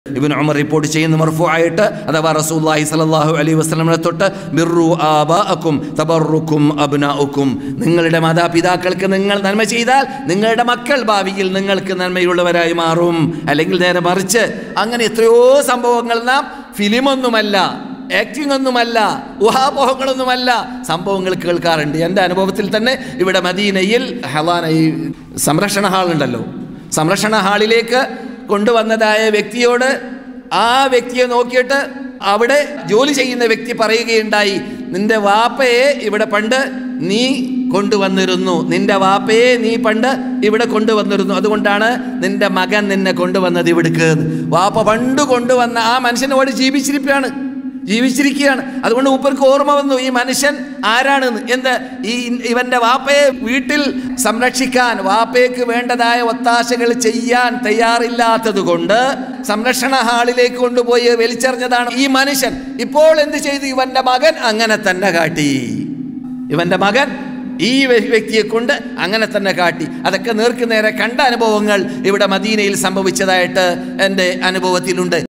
ഇബിൻ Umar report ചെയ്യുന്ന മർഫു ആയിട്ട് അഥവാ റസൂല്ലാഹി സലല്ലാഹു അലൈഹി വസ്ലമിനെ തൊട്ട് ബിറു ആബാഅക്കും തബറുക്കും അബ്നാഉക്കും നിങ്ങളുടെ മാതാപിതാക്കൾക്ക് നിങ്ങൾ നന്മ ചെയ്താൽ നിങ്ങളുടെ മക്കൾ ഭാവിയിൽ നിങ്ങൾക്ക് നന്മയുള്ളവരായി മാറും അല്ലെങ്കിൽ നേരെ മറിച്ച് അങ്ങനെ എത്രയോ സംഭവങ്ങൾ നാം ഫിലിമൊന്നുമല്ല ആക്ടിംഗ് ഒന്നുമല്ല ഊഹാപോഹങ്ങളൊന്നുമല്ല സംഭവങ്ങൾ കേൾക്കാറുണ്ട് എൻ്റെ അനുഭവത്തിൽ തന്നെ ഇവിടെ മദീനയിൽ ഹലാന ഈ സംരക്ഷണ ഹാളുണ്ടല്ലോ സംരക്ഷണ ഹാളിലേക്ക് കൊണ്ടുവന്നതായ വ്യക്തിയോട് ആ വ്യക്തിയെ നോക്കിയിട്ട് അവിടെ ജോലി ചെയ്യുന്ന വ്യക്തി പറയുകയുണ്ടായി നിന്റെ വാപ്പയെ ഇവിടെ പണ്ട് നീ കൊണ്ടുവന്നിരുന്നു നിന്റെ വാപ്പയെ നീ പണ്ട് ഇവിടെ കൊണ്ടുവന്നിരുന്നു അതുകൊണ്ടാണ് നിന്റെ മകൻ നിന്നെ കൊണ്ടുവന്നത് ഇവിടേക്ക് വാപ്പ പണ്ട് കൊണ്ടുവന്ന ആ മനുഷ്യനോട് ജീവിച്ചിരിക്കുകയാണ് ജീവിച്ചിരിക്കുകയാണ് അതുകൊണ്ട് മൂപ്പർക്ക് ഓർമ്മ വന്നു ഈ മനുഷ്യൻ ആരാണെന്ന് എന്ത് ഈ ഇവന്റെ വാപ്പയെ വീട്ടിൽ സംരക്ഷിക്കാൻ വാപ്പയ്ക്ക് വേണ്ടതായ ഒത്താശകൾ ചെയ്യാൻ തയ്യാറില്ലാത്തത് കൊണ്ട് സംരക്ഷണ ഹാളിലേക്ക് കൊണ്ടുപോയി വലിച്ചെറിഞ്ഞതാണ് ഈ മനുഷ്യൻ ഇപ്പോൾ എന്ത് ചെയ്തു ഇവന്റെ മകൻ അങ്ങനെ തന്നെ കാട്ടി ഇവന്റെ മകൻ ഈ വ്യ- വ്യക്തിയെ കൊണ്ട് അങ്ങനെ തന്നെ കാട്ടി അതൊക്കെ നേർക്ക് നേരെ കണ്ട അനുഭവങ്ങൾ ഇവിടെ മദീനയിൽ സംഭവിച്ചതായിട്ട് എൻ്റെ അനുഭവത്തിലുണ്ട്